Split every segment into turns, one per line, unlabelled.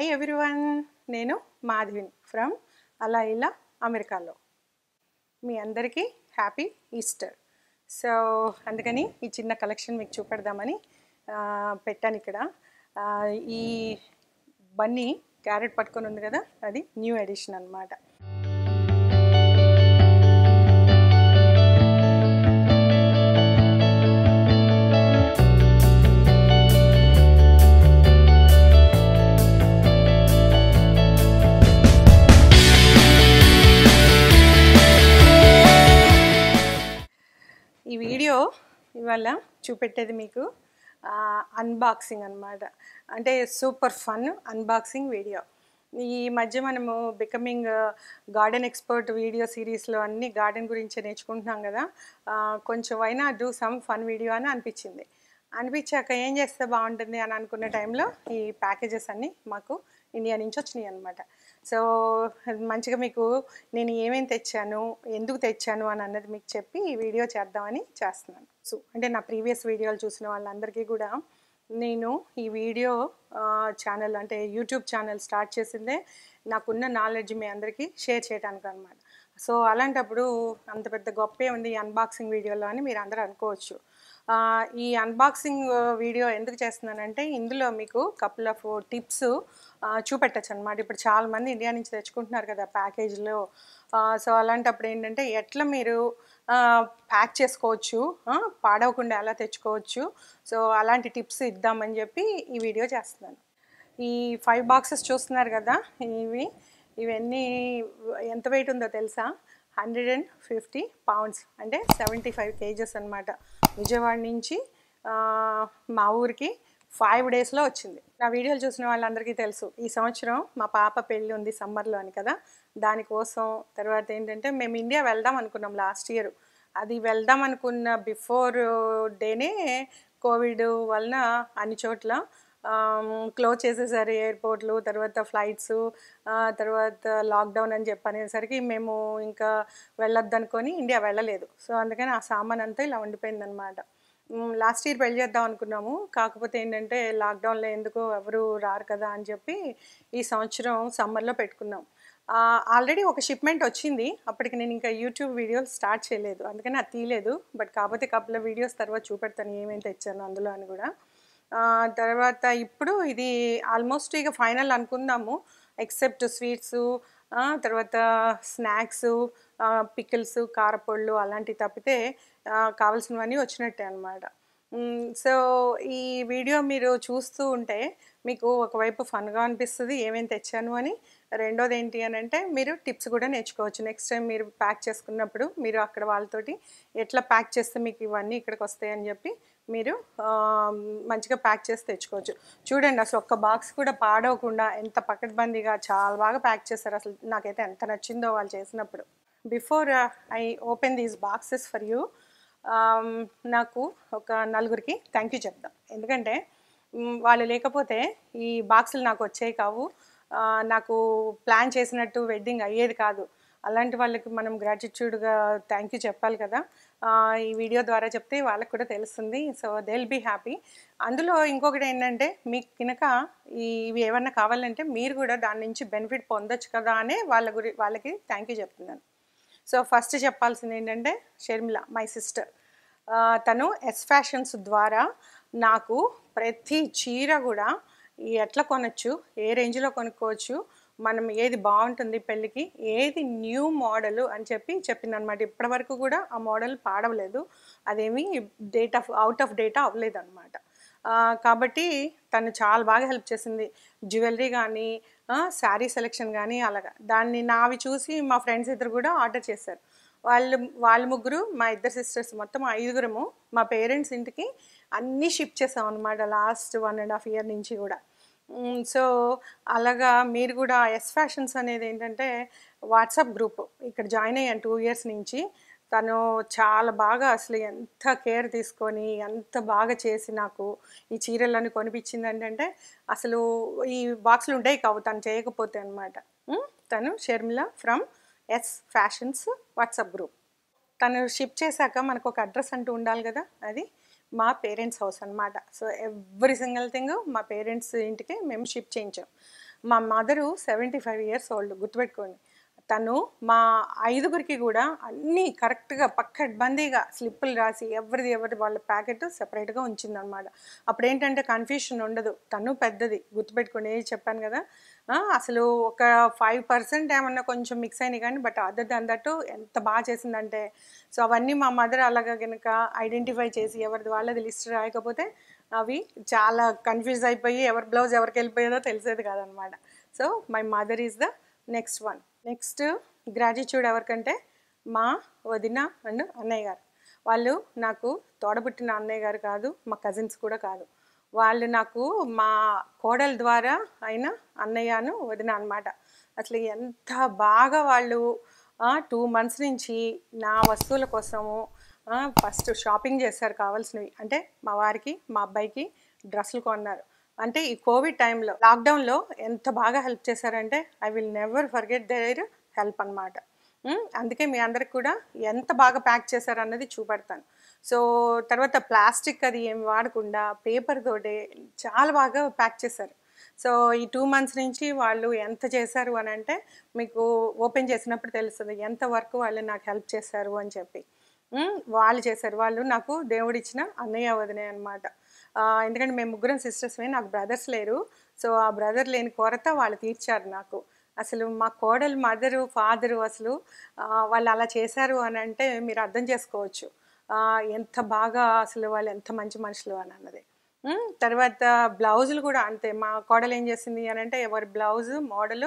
Hi everyone నేను మాధవిన్ from అలా ఇలా అమెరికాలో మీ అందరికీ హ్యాపీ ఈస్టర్ సో అందుకని ఈ చిన్న కలెక్షన్ మీకు చూపెడదామని ఆ, పెట్టాను ఇక్కడ ఆ, ఈ బన్నీ క్యారెట్ పట్టుకొని ఉంది కదా అది న్యూ ఎడిషన్ అన్నమాట ఈ వీడియో ఇవాళ చూపెట్టేది మీకు అన్బాక్సింగ్ అన్నమాట అంటే సూపర్ ఫన్ అన్బాక్సింగ్ వీడియో ఈ మధ్య మనము బికమింగ్ గార్డెన్ ఎక్స్పర్ట్ వీడియో సిరీస్లో అన్ని గార్డెన్ గురించి నేర్చుకుంటున్నాం కదా ఆ, కొంచెం అయినా డూ సమ్ ఫన్ వీడియో అని అనిపించింది అనిపించాక ఏం చేస్తే బాగుంటుంది అని అనుకున్న టైంలో ఈ ప్యాకేజెస్ అన్నీ మాకు ఇండియా నుంచి వచ్చినాయి అనమాట సో మంచిగా మీకు నేను ఏమేమి తెచ్చాను ఎందుకు తెచ్చాను అని అన్నది మీకు చెప్పి ఈ వీడియో చేద్దామని చేస్తున్నాను సో అంటే నా ప్రీవియస్ వీడియోలు చూసిన వాళ్ళందరికీ కూడా నేను ఈ వీడియో ఛానల్ అంటే యూట్యూబ్ ఛానల్ స్టార్ట్ చేసిందే నాకున్న నాలెడ్జ్ మీ అందరికీ షేర్ చేయడానికి అనమాట సో అలాంటప్పుడు అంత పెద్ద గొప్పే ఉంది ఈ అన్బాక్సింగ్ వీడియోలో అని మీరు అందరూ అనుకోవచ్చు ఆ, ఈ అన్బాక్సింగ్ వీడియో ఎందుకు చేస్తున్నానంటే ఇందులో మీకు కపుల్ ఆఫ్ టిప్స్ చూపెట్టచ్చు అనమాట ఇప్పుడు చాలామంది ఇండియా నుంచి తెచ్చుకుంటున్నారు కదా ప్యాకేజ్లో సో అలాంటప్పుడు ఏంటంటే ఎట్లా మీరు ప్యాక్ చేసుకోవచ్చు ఆ, పాడవకుండా ఎలా తెచ్చుకోవచ్చు సో అలాంటి టిప్స్ ఇద్దామని చెప్పి ఈ వీడియో చేస్తున్నాను ఈ ఫైవ్ బాక్సెస్ చూస్తున్నారు కదా ఇవి ఇవన్నీ ఎంత వెయిట్ ఉందో తెలుసా హండ్రెడ్ అండ్ ఫిఫ్టీ పౌండ్స్ అంటే సెవెంటీ ఫైవ్ కేజెస్ అనమాట విజయవాడ నుంచి ఆ, మా ఊరికి ఫైవ్ డేస్లో వచ్చింది నా వీడియోలు చూసిన వాళ్ళందరికీ తెలుసు ఈ సంవత్సరం మా పాప పెళ్ళి ఉంది సమ్మర్లో అని కదా దానికోసం తర్వాత ఏంటంటే మేము ఇండియా వెళ్దాం అనుకున్నాం లాస్ట్ ఇయర్ అది వెళ్దాం అనుకున్న బిఫోర్ డేనే కోవిడ్ వలన అన్ని చోట్ల క్లోజ్ చేసేసారు ఎయిర్పోర్ట్లు తర్వాత ఫ్లైట్స్ తర్వాత లాక్డౌన్ అని చెప్పి అనేసరికి మేము ఇంకా వెళ్ళొద్దు అనుకొని ఇండియా వెళ్ళలేదు సో అందుకని ఆ సామాన్ అంతా ఇలా ఉండిపోయిందనమాట లాస్ట్ ఇయర్ పెళ్లి చేద్దాం అనుకున్నాము కాకపోతే ఏంటంటే లాక్డౌన్లో ఎందుకు ఎవరు రారు కదా అని చెప్పి ఈ సంవత్సరం సమ్మర్లో పెట్టుకున్నాం ఆల్రెడీ ఒక షిప్మెంట్ వచ్చింది అప్పటికి నేను ఇంకా యూట్యూబ్ వీడియోలు స్టార్ట్ చేయలేదు అందుకని అది తీయలేదు బట్ కాకపోతే కపుల్ వీడియోస్ తర్వాత చూపెడతాను ఏమేమి తెచ్చాను అందులో అని కూడా ఆ, తర్వాత ఇప్పుడు ఇది ఆల్మోస్ట్ ఇక ఫైనల్ అనుకుందాము ఎక్సెప్ట్ స్వీట్స్ తర్వాత స్నాక్స్ పికిల్స్ కారపొళ్ళు అలాంటివి తప్పితే ఆ, కావాల్సినవన్నీ వచ్చినట్టే అనమాట సో ఈ వీడియో మీరు చూస్తూ ఉంటే మీకు ఒకవైపు ఫన్గా అనిపిస్తుంది ఏమేమి తెచ్చాను అని రెండోది ఏంటి అని అంటే మీరు టిప్స్ కూడా నేర్చుకోవచ్చు నెక్స్ట్ టైం మీరు ప్యాక్ చేసుకున్నప్పుడు మీరు అక్కడ వాళ్ళతోటి ఎట్లా ప్యాక్ చేస్తే మీకు ఇవన్నీ ఇక్కడికి వస్తాయి అని చెప్పి మీరు ఆ, మంచిగా ప్యాక్ చేసి తెచ్చుకోవచ్చు చూడండి అసలు ఒక్క బాక్స్ కూడా పాడవకుండా ఎంత పకడ్బందీగా చాలా బాగా ప్యాక్ చేస్తారు అసలు నాకైతే ఎంత నచ్చిందో వాళ్ళు చేసినప్పుడు before I open these boxes for you నాకు ఒక నలుగురికి థ్యాంక్ యూ చెప్దాం ఎందుకంటే మ్, వాళ్ళు లేకపోతే ఈ బాక్సులు నాకు వచ్చేవి కావు ఆ, నాకు ప్లాన్ చేసినట్టు వెడ్డింగ్ అయ్యేది కాదు అలాంటి వాళ్ళకి మనం గ్రాటిట్యూడ్గా థ్యాంక్ యూ చెప్పాలి కదా ఆ, ఈ వీడియో ద్వారా చెప్తే వాళ్ళకి కూడా తెలుస్తుంది so they will be happy అందులో ఇంకొకటి ఏంటంటే మీకు కనుక ఈ ఇవి ఏమన్నా కావాలంటే మీరు కూడా దాని నుంచి బెనిఫిట్ పొందొచ్చు కదా అనే వాళ్ళ గురి వాళ్ళకి థ్యాంక్ యూ చెప్తున్నాను సో ఫస్ట్ చెప్పాల్సింది ఏంటంటే షర్మిల మై సిస్టర్ తను ఎస్ ఫ్యాషన్స్ ద్వారా నాకు ప్రతి చీర కూడా ఎట్లా కొనొచ్చు ఏ రేంజ్లో కొనుక్కోవచ్చు మనం ఏది బాగుంటుంది పెళ్ళికి ఏది న్యూ మోడల్ అని చెప్పి చెప్పింది అనమాట ఇప్పటివరకు కూడా ఆ మోడల్ పాడవలేదు అదేమి date of out of data అవ్వలేదు అనమాట కాబట్టి తను చాలా బాగా హెల్ప్ చేసింది జ్యువెలరీ కానీ శారీ సెలెక్షన్ కానీ అలాగా దాన్ని నావి చూసి మా ఫ్రెండ్స్ ఇద్దరు కూడా ఆర్డర్ చేశారు వాళ్ళు వాళ్ళ ముగ్గురు మా ఇద్దరు సిస్టర్స్ మొత్తం ఐదుగురము మా పేరెంట్స్ ఇంటికి అన్నీ షిప్ చేసాం అనమాట last one and half year నుంచి కూడా సో అలాగా మీరు కూడా ఎస్ ఫ్యాషన్స్ అనేది ఏంటంటే వాట్సాప్ గ్రూప్ ఇక్కడ జాయిన్ అయ్యాను టూ ఇయర్స్ నుంచి తను చాలా బాగా అసలు ఎంత కేర్ తీసుకొని ఎంత బాగా చేసి నాకు ఈ చీరలన్నీ కొనిపించింది ఏంటంటే అసలు ఈ బాక్సులు ఉంటాయి కావు తను చేయకపోతే అనమాట తను Sharmila from S fashions WhatsApp group తను షిప్ చేశాక మనకు ఒక అడ్రస్ అంటూ ఉండాలి కదా అది మా పేరెంట్స్ హౌస్ అనమాట సో ఎవ్రీ సింగిల్ థింగ్ మా పేరెంట్స్ ఇంటికి మేము షిప్ చేయించాం మా mother seventy five years old గుర్తుపెట్టుకోండి తను మా ఐదుగురికి కూడా అన్నీ కరెక్ట్గా పక్కడ్బందీగా స్లిప్పులు రాసి ఎవరిది ఎవరిది వాళ్ళ ప్యాకెట్ సెపరేట్గా ఉంచిందనమాట అప్పుడు ఏంటంటే కన్ఫ్యూషన్ ఉండదు తను పెద్దది గుర్తుపెట్టుకోండి ఏది చెప్పాను కదా ఆ, అసలు ఒక ఫైవ్ పర్సెంట్ ఏమన్నా కొంచెం మిక్స్ అయినాయి కానీ బట్ అదర్ దాన్ దట్ ఎంత బాగా చేసిందంటే సో అవన్నీ మా మదర్ అలాగా కనుక ఐడెంటిఫై చేసి ఎవరిది వాళ్ళది లిస్ట్ రాయకపోతే అవి చాలా కన్ఫ్యూజ్ అయిపోయి ఎవరి బ్లౌజ్ ఎవరికి వెళ్ళిపోయేదో తెలిసేది కాదనమాట so my mother is the next one next gratitude ఎవరికంటే మా వదిన అండ్ అన్నయ్య గారు వాళ్ళు నాకు తోడబుట్టిన అన్నయ్య గారు కాదు మా కజిన్స్ కూడా కాదు వాళ్ళు నాకు మా కోడల ద్వారా అయిన అన్నయ్యను వదిన అనమాట అసలు ఎంత బాగా వాళ్ళు టూ మంత్స్ నుంచి నా వస్తువుల కోసము ఫస్ట్ షాపింగ్ చేశారు కావాల్సినవి అంటే మా వారికి మా అబ్బాయికి డ్రెస్సులు కొన్నారు అంటే ఈ కోవిడ్ టైంలో లాక్డౌన్లో ఎంత బాగా హెల్ప్ చేశారంటే I will never forget their help అనమాట అందుకే మీ అందరికి కూడా ఎంత బాగా ప్యాక్ చేశారు అన్నది చూపెడతాను సో తర్వాత ప్లాస్టిక్ అది ఏం వాడకుండా పేపర్ తోటే చాలా బాగా ప్యాక్ చేశారు సో ఈ టూ మంత్స్ నుంచి వాళ్ళు ఎంత చేశారు అని అంటే మీకు ఓపెన్ చేసినప్పుడు తెలుస్తుంది ఎంత వర్క్ వాళ్ళు నాకు హెల్ప్ చేశారు అని చెప్పి ఉమ్, వాళ్ళు చేశారు వాళ్ళు నాకు దేవుడిచ్చిన అన్నయ్య వదినే అనమాట ఎందుకంటే మేము ముగ్గురం సిస్టర్స్మే నాకు బ్రదర్స్ లేరు సో ఆ బ్రదర్ లేని కొరత వాళ్ళు తీర్చారు నాకు అసలు మా కోడలు మదరు ఫాదరు అసలు ఆ, వాళ్ళు అలా చేశారు అని అంటే మీరు అర్థం చేసుకోవచ్చు ఆ, ఎంత బాగా అసలు వాళ్ళు ఎంత మంచి మనుషులు అని అన్నది ఉమ్, తర్వాత బ్లౌజులు కూడా అంతే మా కోడలు ఏం చేసింది అని అంటే ఎవరి బ్లౌజ్ మోడలు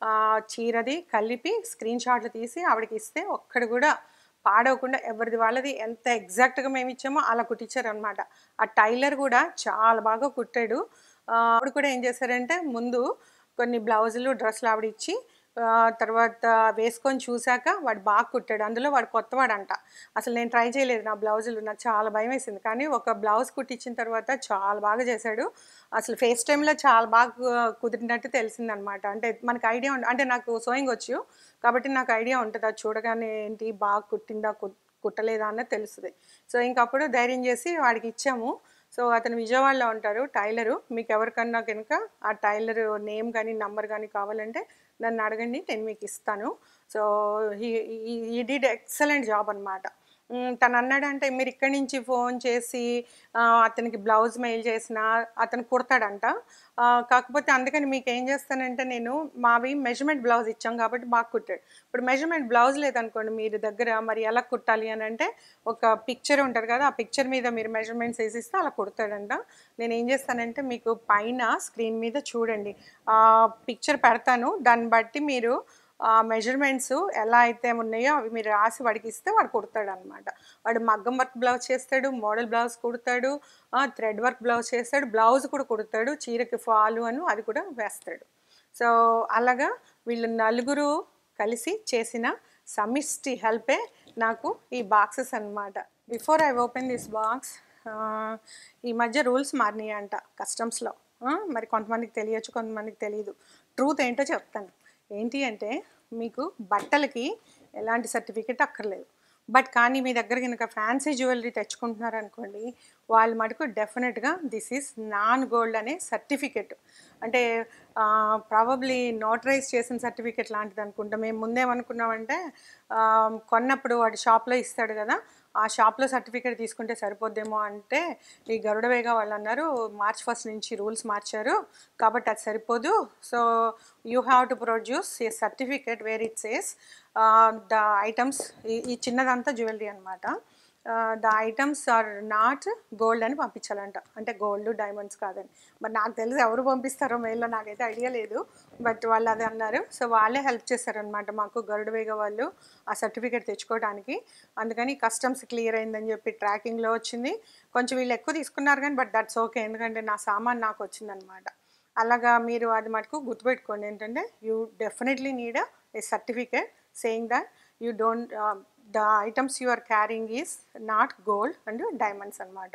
చీరది కలిపి స్క్రీన్ షాట్లు తీసి ఆవిడకి ఇస్తే ఒక్కడు కూడా పాడవకుండా ఎవరిది వాళ్ళది ఎంత ఎగ్జాక్ట్గా మేము ఇచ్చామో అలా కుట్టించారు అనమాట ఆ టైలర్ కూడా చాలా బాగా కుట్టాడు ఆ, ఆవిడ కూడా ఏం చేశారంటే ముందు కొన్ని బ్లౌజులు డ్రెస్సులు ఆవిడ ఇచ్చి ఆ, తర్వాత వేసుకొని చూశాక వాడు బాగా కుట్టాడు అందులో వాడు కొత్తవాడంట అసలు నేను ట్రై చేయలేదు నా బ్లౌజులు నాకు చాలా భయం వేసింది కానీ ఒక బ్లౌజ్ కుట్టించిన తర్వాత చాలా బాగా చేశాడు అసలు ఫేస్ టైంలో చాలా బాగా కు- కుదిరినట్టు తెలిసిందనమాట అంటే మనకి ఐడియా ఉండ అంటే నాకు సోయింగ్ వచ్చు కాబట్టి నాకు ఐడియా ఉంటుంది అది చూడగానే ఏంటి బాగా కుట్టిందా కుట్- కుట్టలేదా అన్నది తెలుస్తుంది సో ఇంకప్పుడు ధైర్యం చేసి వాడికి ఇచ్చాము సో అతను విజయవాడలో ఉంటారు టైలరు మీకు ఎవరికన్నా కనుక ఆ టైలర్ నేమ్ కానీ నంబర్ కానీ కావాలంటే నన్ను అడగండి నేను మీకు ఇస్తాను సో ఈ డిడ్ ఎక్సలెంట్ జాబ్ అనమాట తను అన్నాడంటే మీరు ఇక్కడి నుంచి ఫోన్ చేసి ఆ, అతనికి బ్లౌజ్ మెయిల్ చేసిన అతను కుడతాడంట ఆ, కాకపోతే అందుకని మీకు ఏం చేస్తానంటే నేను మావి మెజర్మెంట్ బ్లౌజ్ ఇచ్చాం కాబట్టి బాగా కుట్టాడు ఇప్పుడు మెజర్మెంట్ బ్లౌజ్ లేదనుకోండి మీరు దగ్గర మరి ఎలా కుట్టాలి అని అంటే ఒక పిక్చర్ ఉంటుంది కదా ఆ పిక్చర్ మీద మీరు మెజర్మెంట్స్ వేసిస్తే అలా కుడతాడంట నేను ఏం చేస్తానంటే మీకు పైన స్క్రీన్ మీద చూడండి ఆ పిక్చర్ పెడతాను దాన్ని బట్టి మీరు ఆ మెజర్మెంట్స్ ఎలా అయితే ఉన్నాయో అవి మీరు రాసి వాడికి ఇస్తే వాడు కుడతాడు అనమాట వాడు మగ్గం వర్క్ బ్లౌజ్ చేస్తాడు మోడల్ బ్లౌజ్ కుడతాడు థ్రెడ్ వర్క్ బ్లౌజ్ చేస్తాడు బ్లౌజ్ కూడా కుడతాడు చీరకి ఫాలు అను అది కూడా వేస్తాడు సో అలాగా వీళ్ళు నలుగురు కలిసి చేసిన సమిష్టి హెల్పే నాకు ఈ బాక్సెస్ అన్నమాట before I open this box ఈ మధ్య రూల్స్ మారినాయి అంట కస్టమ్స్లో మరి కొంతమందికి తెలియచ్చు కొంతమందికి తెలియదు ట్రూత్ ఏంటో చెప్తాను ఏంటి అంటే మీకు బట్టలకి ఎలాంటి సర్టిఫికేట్ అక్కర్లేదు బట్ కానీ మీ దగ్గర కనుక ఫ్యాన్సీ జ్యువెలరీ తెచ్చుకుంటున్నారనుకోండి వాళ్ళు మటుకు డెఫినెట్గా దిస్ ఈజ్ నాన్ గోల్డ్ అనే సర్టిఫికెట్ అంటే ప్రాబబ్లీ నోటరైజ్ చేసిన సర్టిఫికెట్ లాంటిది అనుకుంటా మేము ముందేమనుకున్నామంటే ఆ, కొన్నప్పుడు వాడు షాప్లో ఇస్తాడు కదా ఆ షాప్లో సర్టిఫికేట్ తీసుకుంటే సరిపోద్దేమో అంటే ఈ గరుడవేగా వాళ్ళు అన్నారు మార్చ్ ఫస్ట్ నుంచి రూల్స్ మార్చారు కాబట్టి అది సరిపోదు so you have to produce a certificate where it says the items ఈ చిన్నదంతా జ్యువెలరీ అనమాట the items are not gold అని పంపించాలంట అంటే గోల్డ్ డైమండ్స్ కాదని మరి నాకు తెలిసి ఎవరు పంపిస్తారో మెయిల్లో నాకైతే ఐడియా లేదు బట్ వాళ్ళు అది అన్నారు సో వాళ్ళే హెల్ప్ చేశారనమాట మాకు గరుడవేగ వాళ్ళు ఆ సర్టిఫికేట్ తెచ్చుకోవడానికి అందుకని కస్టమ్స్ క్లియర్ అయిందని చెప్పి ట్రాకింగ్లో వచ్చింది కొంచెం వీళ్ళు ఎక్కువ తీసుకున్నారు కానీ బట్ దట్స్ ఓకే ఎందుకంటే నా సామాన్ నాకు వచ్చిందనమాట అలాగా మీరు అది మటుకు గుర్తుపెట్టుకోండి ఏంటంటే you definitely need a certificate saying that you don't the items you are carrying is not gold and diamonds అనమాట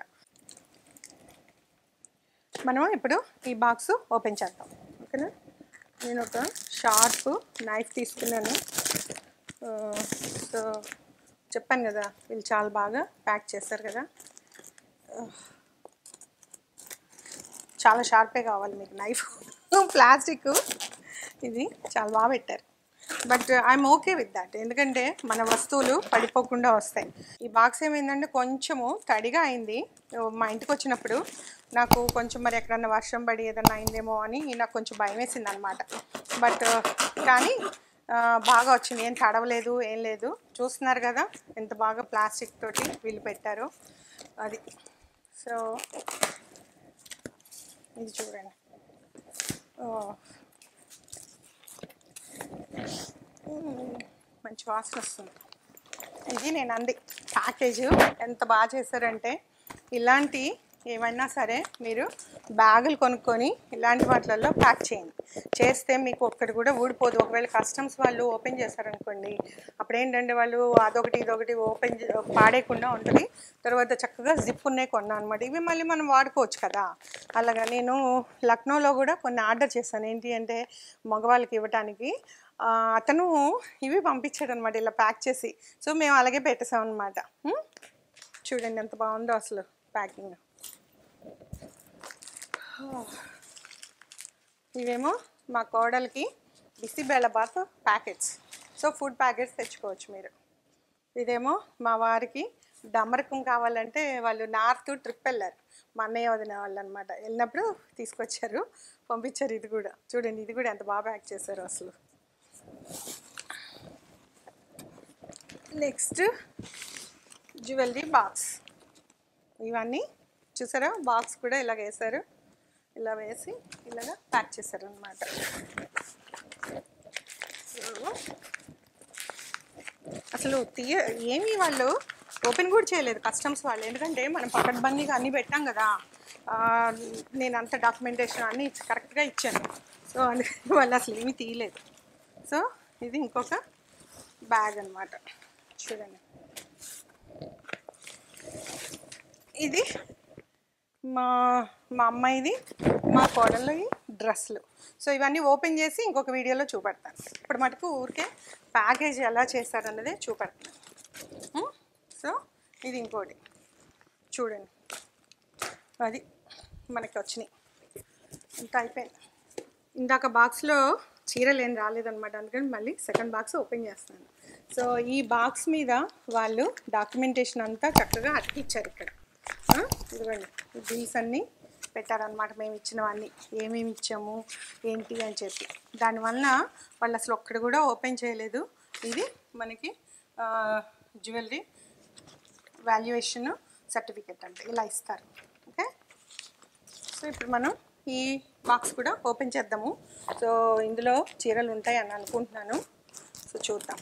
మనం ఇప్పుడు ఈ బాక్స్ ఓపెన్ చేద్దాం ఓకేనా నేను ఒక షార్ప్ నైఫ్ తీసుకున్నాను సో చెప్పాను కదా వీళ్ళు చాలా బాగా ప్యాక్ చేస్తారు కదా చాలా షార్పే కావాలి మీకు నైఫ్ ప్లాస్టిక్ ఇది చాలా బాగా పెట్టారు but I'm okay with that ఎందుకంటే మన వస్తువులు పడిపోకుండా వస్తాయి ఈ బాక్స్ ఏమైందంటే కొంచెము తడిగా అయింది మా ఇంటికి వచ్చినప్పుడు నాకు కొంచెం మరి ఎక్కడన్నా వర్షం పడి ఏదన్నా అయిందేమో అని నాకు కొంచెం భయం వేసింది అనమాట బట్ కానీ ఆ, బాగా వచ్చింది ఏం తడవలేదు ఏం లేదు చూస్తున్నారు కదా ఎంత బాగా ప్లాస్టిక్ తోటి వీళ్ళు పెట్టారు అది సో ఇది చూడండి ఓ మ్మ్. మంచి వాసన వస్తుంది ఇది నేను అంది ప్యాకేజ్ ఎంత బాగా చేశారంటే ఇలాంటి ఏమైనా సరే మీరు బ్యాగులు కొనుక్కొని ఇలాంటి వాటిలలో ప్యాక్ చేయండి చేస్తే మీకు ఒక్కటి కూడా ఊడిపోదు ఒకవేళ కస్టమ్స్ వాళ్ళు ఓపెన్ చేశారనుకోండి అప్పుడు ఏంటంటే వాళ్ళు అదొకటి ఇదొకటి ఓపెన్ చే- పాడేయకుండా ఉంటుంది తర్వాత చక్కగా జిప్ ఉన్నాయి కొన్నాను అనమాట ఇవి మళ్ళీ మనం వాడుకోవచ్చు కదా అలాగా నేను లక్నోలో కూడా కొన్ని ఆర్డర్ చేశాను ఏంటి అంటే మగవాళ్ళకి ఇవ్వటానికి ఆ, అతను ఇవి పంపించాడు అనమాట ఇలా ప్యాక్ చేసి సో మేము అలాగే పెట్టేసాం అనమాట చూడండి ఎంత బాగుందో అసలు ప్యాకింగ్ ఇవేమో మా కోడలికి bisibelebath packets so food packets తెచ్చుకోవచ్చు మీరు ఇదేమో మా వారికి డమరకం కావాలంటే వాళ్ళు నార్త్ ట్రిప్ వెళ్ళారు మా అన్నయ్య వదిన వాళ్ళు అనమాట వెళ్ళినప్పుడు తీసుకొచ్చారు పంపించారు ఇది కూడా చూడండి ఇది కూడా ఎంత బాగా ప్యాక్ చేశారు అసలు నెక్స్ట్ జ్యువెలరీ బాక్స్ ఇవన్నీ చూసారా బాక్స్ కూడా ఇలాగ వేశారు ఇలా వేసి ఇలాగ ప్యాక్ చేశారు అనమాట అసలు తీయ ఏమి వాళ్ళు ఓపెన్ కూడా చేయలేదు కస్టమ్స్ వాళ్ళు ఎందుకంటే మనం పకడ్బందీగా అన్నీ పెట్టాం కదా ఆ, నేను అంత డాక్యుమెంటేషన్ అన్నీ కరెక్ట్గా ఇచ్చాను సో అందుకని వాళ్ళు అసలు ఏమీ తీయలేదు సో ఇది ఇంకొక బ్యాగ్ అన్నమాట చూడండి ఇది మా మా అమ్మాయిది మా కోడళ్ళవి డ్రెస్సులు సో ఇవన్నీ ఓపెన్ చేసి ఇంకొక వీడియోలో చూపెడతాను ఇప్పుడు మటుకు ఊరికే ప్యాకేజ్ ఎలా చేశారన్నదే చూపెడతాను ఉం? సో ఇది ఇంకోటి చూడండి అది మనకి వచ్చినాయి ఇంత అయిపోయింది ఇందాక బాక్స్లో చీరలు ఏం రాలేదన్నమాట అందుకని మళ్ళీ సెకండ్ బాక్స్ ఓపెన్ చేస్తాను సో ఈ బాక్స్ మీద వాళ్ళు డాక్యుమెంటేషన్ అంతా చక్కగా అతికిచ్చారు ఇక్కడ ఆ, ఇదిగోండి ఈ బిల్స్ అన్నీ పెట్టారనమాట మేము ఇచ్చినవన్నీ ఏమేమి ఇచ్చాము ఏంటి అని చెప్పి దానివల్ల వాళ్ళు అసలు ఒక్కటి కూడా ఓపెన్ చేయలేదు ఇది మనకి జ్యువెలరీ వాల్యుయేషన్ సర్టిఫికెట్ అంటే ఇలా ఇస్తారు ఓకే సో ఇప్పుడు మనం ఈ బాక్స్ కూడా ఓపెన్ చేద్దాము సో ఇందులో చీరలు ఉంటాయి అని అనుకుంటున్నాను సో చూద్దాం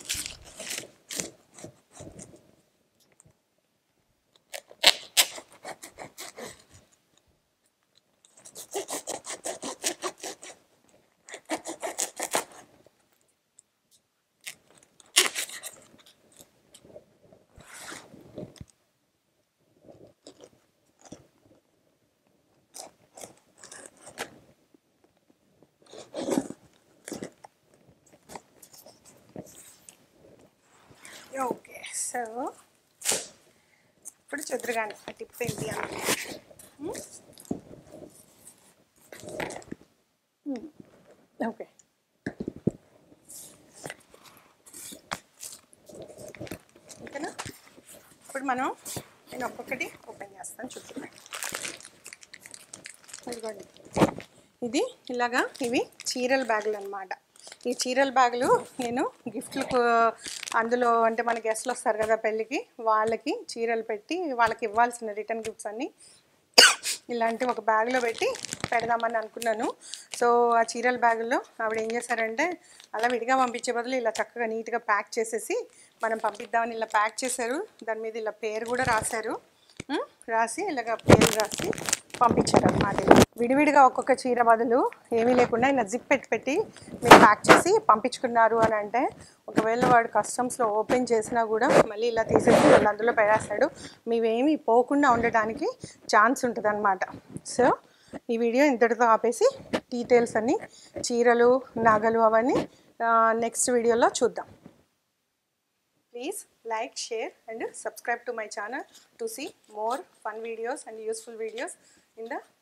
ఓకే సో ఇప్పుడు చెదురుగాని ఆ టిప్ ఏంటి అని ఓకే ఓకేనా ఇప్పుడు మనం నేను ఒక్కొక్కటి ఓపెన్ చేస్తాను చూద్దాం ఇదిగోండి ఇది ఇలాగా ఇవి చీరల బ్యాగులు అన్నమాట ఈ చీరల బ్యాగులు నేను గిఫ్ట్లకు అందులో అంటే మన గెస్ట్లు వస్తారు కదా పెళ్ళికి వాళ్ళకి చీరలు పెట్టి వాళ్ళకి ఇవ్వాల్సిన రిటర్న్ గిఫ్ట్స్ అన్నీ ఇలాంటి ఒక బ్యాగ్లో పెట్టి పెడదామని అనుకున్నాను సో ఆ చీరల బ్యాగుల్లో ఆవిడ ఏం చేశారంటే అలా విడిగా పంపించే బదులు ఇలా చక్కగా నీట్గా ప్యాక్ చేసేసి మనం పంపిద్దామని ఇలా ప్యాక్ చేశారు దాని మీద ఇలా పేరు కూడా రాశారు ఉం? రాసి ఇలాగ పేరు రాసి పంపించారు అనమాట విడివిడిగా ఒక్కొక్క చీర బదులు ఏమీ లేకుండా ఇలా జిప్ పెట్టి పెట్టి మీరు ప్యాక్ చేసి పంపించుకున్నారు అని అంటే ఒకవేళ వాడు కస్టమ్స్లో ఓపెన్ చేసినా కూడా మళ్ళీ ఇలా తీసేసి మళ్ళీ అందులో పెడేస్తాడు మీవేమీ పోకుండా ఉండడానికి ఛాన్స్ ఉంటుంది అనమాట సో ఈ వీడియో ఇంతటితో ఆపేసి డీటెయిల్స్ అన్నీ చీరలు నగలు అవన్నీ నెక్స్ట్ వీడియోలో చూద్దాం Please like, share and subscribe to my channel to see more fun videos and useful videos in the